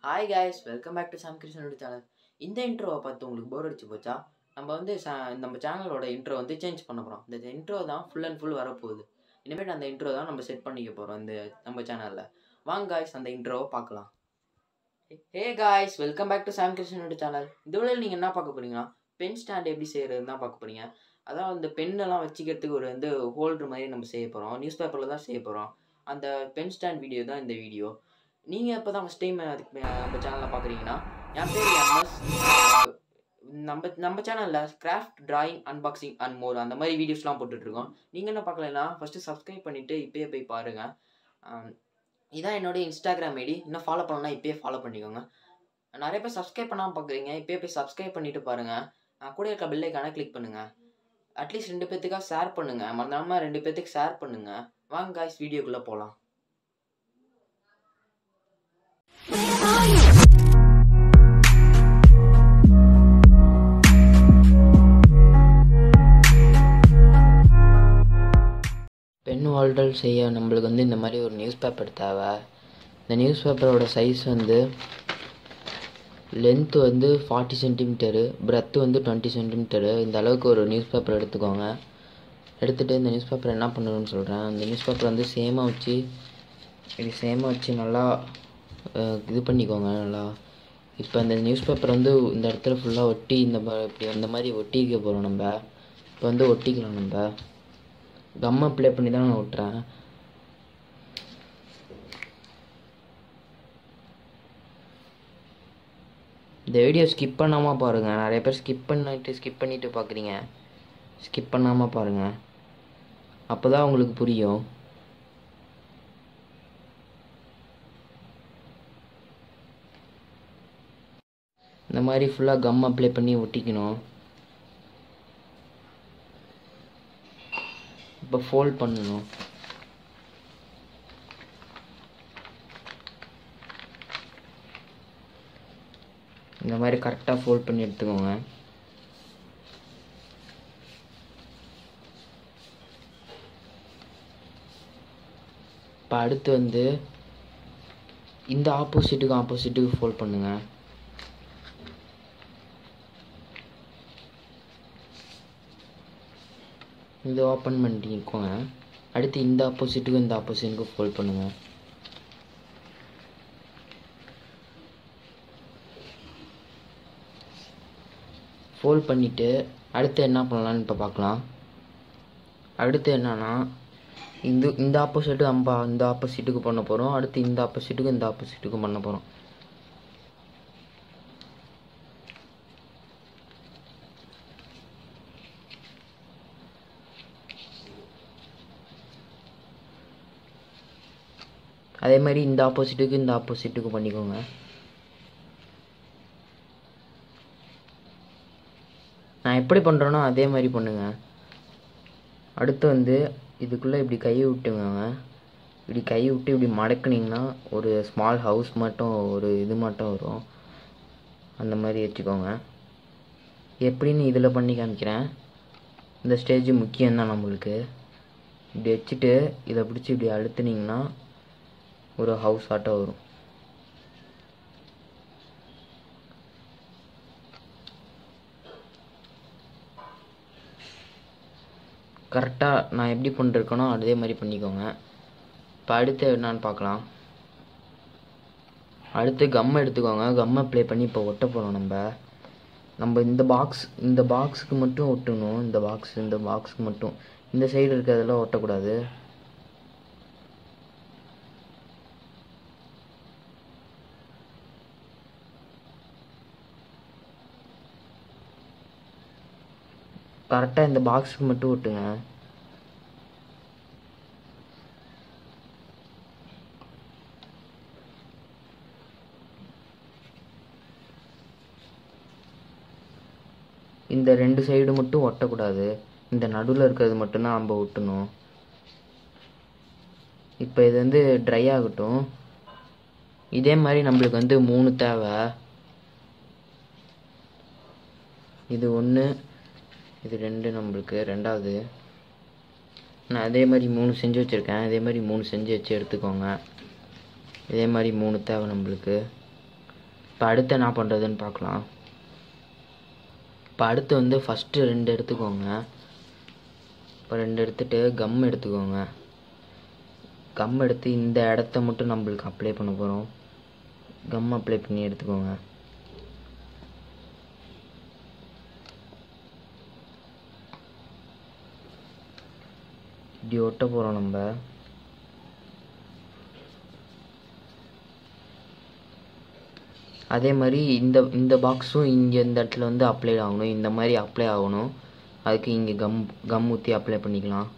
hi guys welcome back to Sam கிருஷ்ணனோட channel இந்த இன்ட்ரோவை பார்த்து உங்களுக்கு போர் அடிச்சு போச்சா நம்ம வந்து சா- நம்ம சேனலோட இன்ட்ரோ வந்து சேஞ்ச் பண்ண போகிறோம் இந்த இன்ட்ரோ தான் ஃபுல் அண்ட் ஃபுல் வரப்போகுது இனிமேட்டு அந்த இன்ட்ரோ தான் நம்ம செட் பண்ணிக்க போகிறோம் இந்த நம்ம சேனலில் வாங்க guys அந்த இன்ட்ரோவை பார்க்கலாம் hey guys welcome back to Sam கிருஷ்ணனோட சேனல் இந்த வேளையில் நீங்கள் என்ன பார்க்க போறீங்கன்னா பென் ஸ்டாண்ட் எப்படி செய்கிறதுன்னு தான் பார்க்க போறீங்க அதான் இந்த பெண்ணெல்லாம் வச்சுக்கிறதுக்கு ஒரு வந்து ஹோல்டர் மாதிரி நம்ம செய்ய போகிறோம் நியூஸ் பேப்பரில் தான் செய்ய போகிறோம் அந்த பென் ஸ்டாண்ட் வீடியோ தான் இந்த வீடியோ நீங்கள் இப்போ தான் ஃபஸ்ட் டைம் அதுக்கு மே- நம்ம சேனலில் பார்க்குறீங்கன்னா என் பேர் எம்எஸ் நம்ம நம்ம சேனலில் craft drawing unboxing and more அந்த மாதிரி வீடியோஸ்லாம் போட்டுட்ருக்கோம் நீங்கள் என்ன பார்க்கலன்னா ஃபஸ்ட்டு சப்ஸ்கிரைப் பண்ணிவிட்டு இப்போயே போய் பாருங்கள் இதான் என்னோட இன்ஸ்டாகிராம் ஐடி இன்னும் ஃபாலோ பண்ணலாம் இப்போயே ஃபாலோ பண்ணிக்கோங்க நிறைய பேர் சப்ஸ்கிரைப் பண்ணாமல் பார்க்குறீங்க இப்போயே போய் சப்ஸ்கிரைப் பண்ணிவிட்டு பாருங்கள் கூட இருக்க பெல்லைக்கான கிளிக் பண்ணுங்கள் அட்லீஸ்ட் ரெண்டு பேர்த்துக்காக ஷேர் பண்ணுங்கள் மறந்தாமல் ரெண்டு பேர்த்துக்கு ஷேர் பண்ணுங்கள் வாங்க காய்ஸ் வீடியோக்குள்ளே போகலாம் பென் ஹோல்டர் செய்ய நம்மளுக்கு வந்து இந்த மாதிரி ஒரு நியூஸ் பேப்பர் தேவை இந்த நியூஸ் பேப்பரோட சைஸ் வந்து லென்த்து வந்து ஃபார்ட்டி சென்டிமீட்டரு பிரெத்து வந்து டுவெண்ட்டி சென்டிமீட்டரு இந்த அளவுக்கு ஒரு நியூஸ் பேப்பர் எடுத்துக்கோங்க எடுத்துகிட்டு இந்த நியூஸ் பேப்பர் என்ன பண்ணணும்னு சொல்கிறேன் இந்த நியூஸ் பேப்பர் வந்து சேமாக வச்சு இப்படி சேமாக வச்சு நல்லா அஹ், இது பண்ணிக்கோங்க நல்லா இப்போ இந்த நியூஸ் பேப்பர் வந்து இந்த இடத்துல ஃபுல்லாக ஒட்டி இந்த மா- இப்படி அந்த மாதிரி ஒட்டிக்க போகிறோம் நம்ம இப்போ வந்து ஒட்டிக்கலாம் நம்ம கம் அப்ளை பண்ணி தான் நான் ஒட்டுறேன் இந்த வீடியோ ஸ்கிப் பண்ணாமல் பாருங்கள் நிறைய பேர் ஸ்கிப் பண்ணிட்டு ஸ்கிப் பண்ணிட்டு பார்க்குறீங்க ஸ்கிப் பண்ணாமல் பாருங்கள் அப்போ தான் உங்களுக்கு புரியும் இந்த மாதிரி ஃபுல்லாக கம் அப்ளை பண்ணி ஒட்டிக்கணும் இப்போ ஃபோல்ட் பண்ணணும் இந்த மாதிரி கரெக்டாக ஃபோல்ட் பண்ணி எடுத்துக்கோங்க இப்போ அடுத்து வந்து இந்த ஆப்போசிட்டுக்கு ஆப்போசிட்டுக்கு ஃபோல்ட் பண்ணுங்க இது ஓப்பன் பண்ணிக்கோங்க அடுத்து இந்த ஆப்போசிட்டுக்கு இந்த ஆப்போசிட்டுக்கு ஃபோல்ட் பண்ணுங்க ஃபோல்ட் பண்ணிவிட்டு அடுத்து என்ன பண்ணலான்னு இப்போ பார்க்கலாம் அடுத்து என்னன்னா இந்த இந்த ஆப்போசிட்டு நம்ம இந்த ஆப்போசிட்டுக்கு பண்ண போகிறோம் அடுத்து இந்த ஆப்போசிட்டுக்கு இந்த ஆப்போசிட்டுக்கு பண்ண போகிறோம் அதே மாதிரி இந்த ஆப்போசிட்டுக்கு இந்த ஆப்போசிட்டுக்கு பண்ணிக்கோங்க நான் எப்படி பண்ணுறேனோ அதே மாதிரி பண்ணுங்க அடுத்து வந்து இதுக்குள்ளே இப்படி கை விட்டுங்க இப்படி கை விட்டு இப்படி மடக்குனீங்கன்னா ஒரு ஸ்மால் ஹவுஸ் மட்டும் ஒரு இது மட்டும் வரும் அந்த மாதிரி வச்சுக்கோங்க எப்படின்னு இதில் பண்ணி காமிக்கிறேன் இந்த ஸ்டேஜ் முக்கியம்தான் நம்மளுக்கு இப்படி வச்சுட்டு இதை பிடிச்சி இப்படி அழுத்துனீங்கன்னா ஒரு ஹவுஸ் ஆட்டம் வரும் கரெக்டாக நான் எப்படி பண்ணிருக்கேனோ அதே மாதிரி பண்ணிக்கோங்க இப்போ அடுத்து என்னன்னு பார்க்கலாம் அடுத்து கம் எடுத்துக்கோங்க கம் அப்ளை பண்ணி இப்போ ஒட்ட போகிறோம் நம்ம நம்ம இந்த பாக்ஸ் இந்த பாக்ஸுக்கு மட்டும் ஒட்டணும் இந்த பாக்ஸ் இந்த பாக்ஸுக்கு மட்டும் இந்த சைடு இருக்கிறதெல்லாம் ஒட்டக்கூடாது கரெக்டாக இந்த பாக்ஸுக்கு மட்டும் ஒட்டுங்க இந்த ரெண்டு சைடு மட்டும் ஒட்டக்கூடாது இந்த நடுவில் இருக்கிறது மட்டும்தான் நம்ம ஒட்டணும் இப்போ இது வந்து ட்ரை ஆகட்டும் இதே மாதிரி நம்மளுக்கு வந்து மூணு தேவை இது ஒன்று இது ரெண்டு நம்மளுக்கு ரெண்டாவது நான் அதே மாதிரி மூணு செஞ்சு வச்சுருக்கேன் இதே மாதிரி மூணு செஞ்சு வச்சு எடுத்துக்கோங்க இதே மாதிரி மூணு தேவை நம்மளுக்கு இப்போ அடுத்து என்ன பண்ணுறதுன்னு பார்க்கலாம் இப்போ அடுத்து வந்து ஃபஸ்ட்டு ரெண்டு எடுத்துக்கோங்க இப்போ ரெண்டு எடுத்துட்டு கம் எடுத்துக்கோங்க கம் எடுத்து இந்த இடத்த மட்டும் நம்மளுக்கு அப்ளை பண்ண போகிறோம் கம் அப்ளை பண்ணி எடுத்துக்கோங்க இப்படி ஒட்ட போகிறோம் நம்ம அதே மாதிரி இந்த இந்த பாக்ஸும் இங்கே இந்த இடத்துல வந்து அப்ளை ஆகணும் இந்த மாதிரி அப்ளை ஆகணும் அதுக்கு இங்கே கம் கம் ஊற்றி அப்ளை பண்ணிக்கலாம்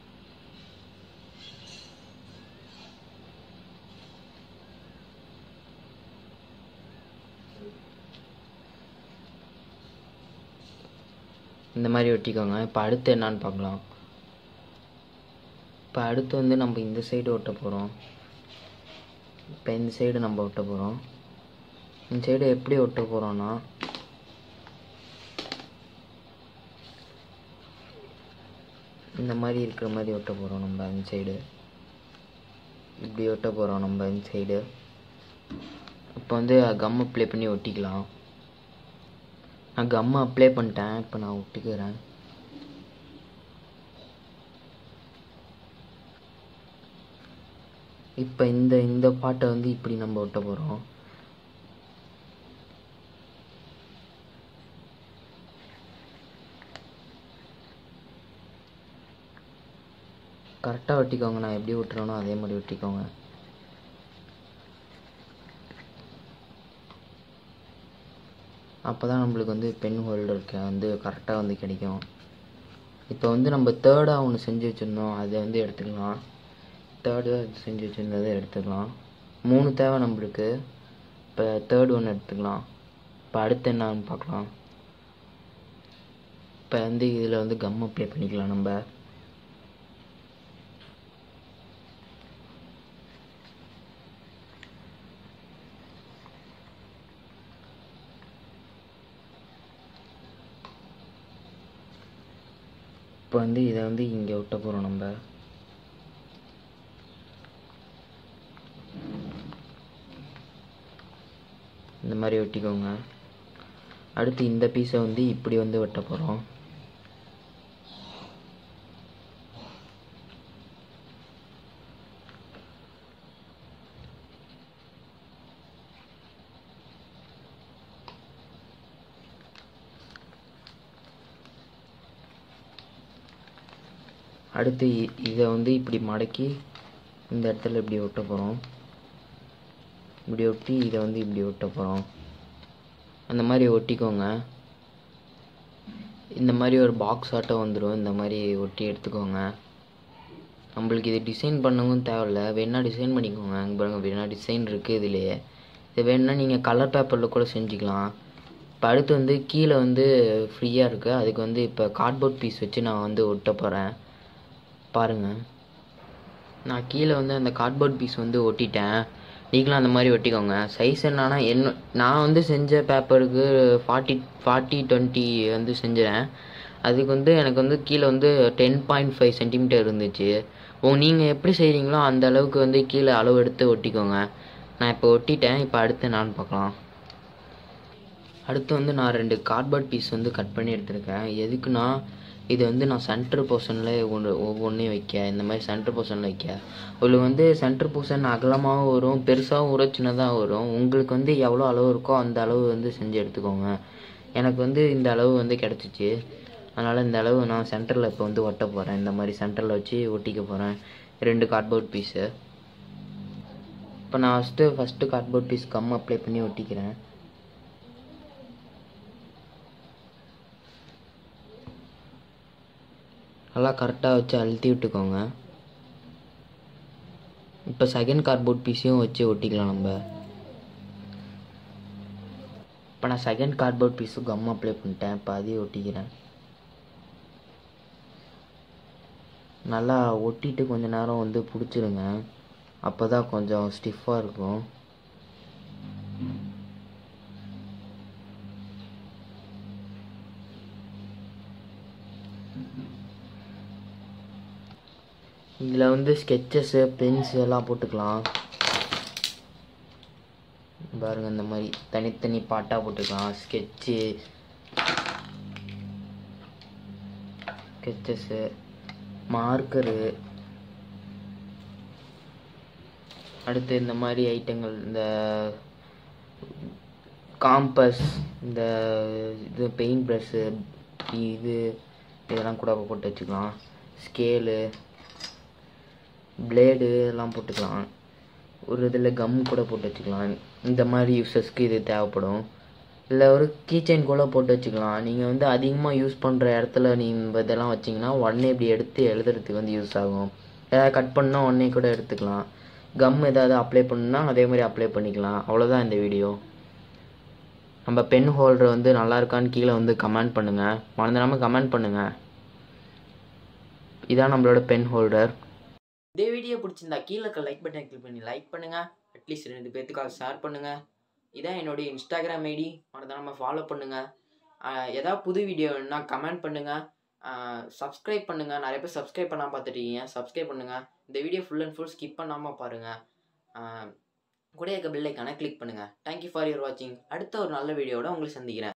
இந்த மாதிரி ஒட்டிக்கோங்க இப்போ அடுத்து என்னன்னு பார்க்கலாம் இப்போ அடுத்து வந்து நம்ம இந்த சைடு ஒட்ட போகிறோம் இப்போ இந்த சைடு நம்ம ஒட்ட போகிறோம் இந்த சைடு எப்படி ஒட்ட போகிறோன்னா இந்த மாதிரி இருக்கிற மாதிரி ஒட்ட போகிறோம் நம்ம இந்த சைடு இப்படி ஒட்ட போகிறோம் நம்ம இந்த சைடு இப்போ வந்து கம் அப்ளை பண்ணி ஒட்டிக்கலாம் நான் கம் அப்ளை பண்ணிட்டேன் இப்போ நான் ஒட்டிக்கிறேன் இப்போ இந்த இந்த பாட்டை வந்து இப்படி நம்ம ஒட்ட போகிறோம் கரெக்டாக ஒட்டிக்கோங்க நான் எப்படி ஒட்டுறேனோ அதே மாதிரி ஒட்டிக்கோங்க அப்போ தான் நம்மளுக்கு வந்து பென் ஹோல்டருக்கு வந்து கரெக்டாக வந்து கிடைக்கும் இப்போ வந்து நம்ம தேர்டாக ஒன்று செஞ்சு வச்சுருந்தோம் அதை வந்து எடுத்துக்கலாம் தேர்டு செஞ்சு வச்சுருந்ததை எடுத்துக்கலாம் மூணு தேவை நம்மளுக்கு இப்போ தேர்ட் ஒன்று எடுத்துக்கலாம் இப்போ அடுத்து என்னன்னு பார்க்கலாம் இப்போ வந்து இதில் வந்து கம் அப்ளை பண்ணிக்கலாம் நம்ம இப்போ வந்து இதை வந்து இங்கே ஒட்ட போகிறோம் நம்ம இந்த மாதிரி ஒட்டிக்கோங்க அடுத்து இந்த பீஸை வந்து இப்படி வந்து வெட்ட போகிறோம் அடுத்து இ- இதை வந்து இப்படி மடக்கி இந்த இடத்துல இப்படி ஒட்ட போகிறோம் இப்படி ஒட்டி இதை வந்து இப்படி ஒட்ட போகிறோம் அந்த மாதிரி ஒட்டிக்கோங்க இந்த மாதிரி ஒரு பாக்ஸ் ஆட்டம் வந்துடும் இந்த மாதிரி ஒட்டி எடுத்துக்கோங்க நம்மளுக்கு இது டிசைன் பண்ணவும் தேவையில்ல வேணா டிசைன் பண்ணிக்கோங்க அங்கே பாருங்க வேணா டிசைன் இருக்குது இதுலேயே இது வேணா நீங்கள் கலர் பேப்பரில் கூட செஞ்சுக்கலாம் இப்போ அடுத்து வந்து கீழே வந்து ஃப்ரீயாக இருக்குது அதுக்கு வந்து இப்போ கார்ட்போர்ட் பீஸ் வச்சு நான் வந்து ஒட்ட போகிறேன் பாருங்கள் நான் கீழே வந்து அந்த கார்ட்போர்ட் பீஸ் வந்து ஒட்டிட்டேன் நீங்களும் அந்த மாதிரி ஒட்டிக்கோங்க சைஸ் என்னன்னா என்ன நான் வந்து செஞ்ச பேப்பருக்கு ஃபார்ட்டி ஃபார்ட்டி டுவெண்ட்டி வந்து செஞ்சேன் அதுக்கு வந்து எனக்கு வந்து கீழே வந்து டென் பாயிண்ட் ஃபைவ் சென்டிமீட்டர் இருந்துச்சு ஓ நீங்கள் எப்படி செய்கிறீங்களோ அந்த அளவுக்கு வந்து கீழே அளவு எடுத்து ஒட்டிக்கோங்க நான் இப்போ ஒட்டிட்டேன் இப்போ அடுத்து நான் பார்க்கலாம் அடுத்து வந்து நான் ரெண்டு கார்ட்போர்ட் பீஸ் வந்து கட் பண்ணி எடுத்திருக்கேன் எதுக்குன்னா இது வந்து நான் சென்டர் போர்ஷனில் ஒன்று ஒவ்வொன்றையும் வைக்க இந்த மாதிரி சென்டர் போர்ஷனில் வைக்க உங்களுக்கு வந்து சென்டர் போர்ஷன் அகலமாகவும் வரும் பெருசாகவும் வரும் சின்னதாக வரும் உங்களுக்கு வந்து எவ்வளோ அளவு இருக்கோ அந்த அளவு வந்து செஞ்சு எடுத்துக்கோங்க எனக்கு வந்து இந்த அளவு வந்து கிடச்சிச்சு அதனால் இந்த அளவு நான் சென்டரில் இப்போ வந்து ஒட்ட போகிறேன் இந்த மாதிரி சென்டரில் வச்சு ஒட்டிக்க போகிறேன் ரெண்டு கார்ட்போர்ட் பீஸு இப்போ நான் first first cardboard piece gum apply பண்ணி ஒட்டிக்கிறேன் நல்லா கரெக்டாக வச்சு அழுத்தி விட்டுக்கோங்க இப்போ செகண்ட் கார்ட்போர்ட் பீஸையும் வச்சு ஒட்டிக்கலாம் நம்ம இப்போ நான் செகண்ட் கார்ட்போர்ட் பீஸும் கம் அப்ளை பண்ணிட்டேன் இப்போ அதையும் ஒட்டிக்கிறேன் நல்லா ஒட்டிட்டு கொஞ்ச நேரம் வந்து பிடிச்சிருங்க அப்போ தான் கொஞ்சம் ஸ்டிஃபாக இருக்கும் இதில் வந்து ஸ்கெச்சஸ்ஸு பென்ஸ் எல்லாம் போட்டுக்கலாம் நம்ம பாருங்கள் இந்த மாதிரி தனித்தனி பாட்டாக போட்டுக்கலாம் ஸ்கெட்சு ஸ்கெச்சஸ்ஸு மார்க்கரு அடுத்து இந்த மாதிரி ஐட்டங்கள் இந்த காம்பஸ் இந்த இது பெயிண்ட் ப்ரஷ்ஷு இது இதெல்லாம் கூட போட்டு வச்சுக்கலாம் ஸ்கேலு பிளேடு எல்லாம் போட்டுக்கலாம் ஒரு இதில் கம் கூட போட்டு வச்சுக்கலாம் இந்த மாதிரி யூஸஸ்க்கு இது தேவைப்படும் இல்லை ஒரு கீச்சைன் கூட போட்டு வச்சுக்கலாம் நீங்கள் வந்து அதிகமாக யூஸ் பண்ணுற இடத்துல நீங்கள் இதெல்லாம் வச்சிங்கன்னா உடனே இப்படி எடுத்து எழுதுறதுக்கு வந்து யூஸ் ஆகும் ஏதாவது கட் பண்ணால் உடனே கூட எடுத்துக்கலாம் கம் ஏதாவது அப்ளை பண்ணணும்னா அதே மாதிரி அப்ளை பண்ணிக்கலாம் அவ்வளோதான் இந்த வீடியோ நம்ம பென் ஹோல்டர் வந்து நல்லா இருக்கான்னு கீழே வந்து கமெண்ட் பண்ணுங்கள் மறந்துடாமல் கமெண்ட் பண்ணுங்கள் இதான் நம்மளோட பென் ஹோல்டர் இதே வீடியோ பிடிச்சிருந்தா கீழே இருக்க லைக் பட்டன் கிளிக் பண்ணி லைக் பண்ணுங்கள் அட்லீஸ்ட் ரெண்டு பேர்த்துக்காக ஷேர் பண்ணுங்கள் இதான் என்னுடைய இன்ஸ்டாகிராம் ஐடி மறந்துடாமல் ஃபாலோ பண்ணுங்கள் ஏதாவது புது வீடியோ வேணுன்னா கமெண்ட் பண்ணுங்கள் சப்ஸ்கிரைப் பண்ணுங்கள் நிறைய பேர் சப்ஸ்கிரைப் பண்ணாமல் பார்த்துட்டீங்க சப்ஸ்கிரைப் பண்ணுங்கள் இந்த video full and full skip பண்ணாமல் பாருங்கள் கூட இருக்க பெல் ஐக்கானை கிளிக் பண்ணுங்கள் தேங்க்யூ ஃபார் யுவர் வாட்சிங் அடுத்த ஒரு நல்ல வீடியோவோட உங்களை சந்திக்கிறேன்